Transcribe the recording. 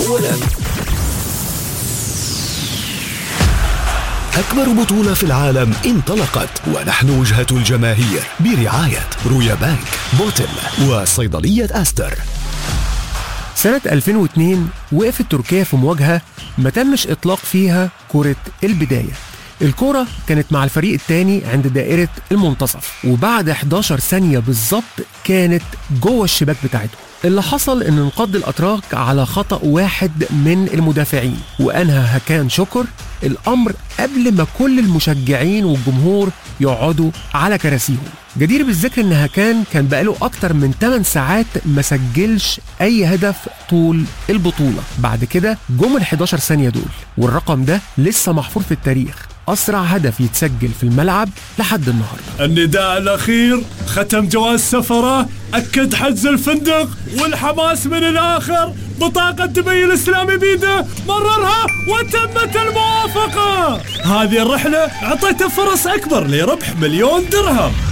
أولا أكبر بطولة في العالم انطلقت ونحن وجهة الجماهير برعاية رويا بانك بوتل وصيدلية أستر سنة 2002 وقفت تركيا في مواجهة ما تمش إطلاق فيها كرة البداية الكرة كانت مع الفريق الثاني عند دائرة المنتصف وبعد 11 ثانية بالظبط كانت جوه الشباك بتاعتهم اللي حصل ان انقض الاتراك على خطأ واحد من المدافعين وانهى هكان شكر الامر قبل ما كل المشجعين والجمهور يقعدوا على كراسيهم جدير بالذكر ان هكان كان بقاله اكتر من 8 ساعات ما سجلش اي هدف طول البطولة بعد كده جم ال 11 ثانية دول والرقم ده لسه محفور في التاريخ اسرع هدف يتسجل في الملعب لحد النهارده النداء الأخير ختم جواز سفره أكد حجز الفندق والحماس من الآخر بطاقة دبي الإسلامي بيده مررها وتمت الموافقة هذه الرحلة أعطيته فرص أكبر لربح مليون درهم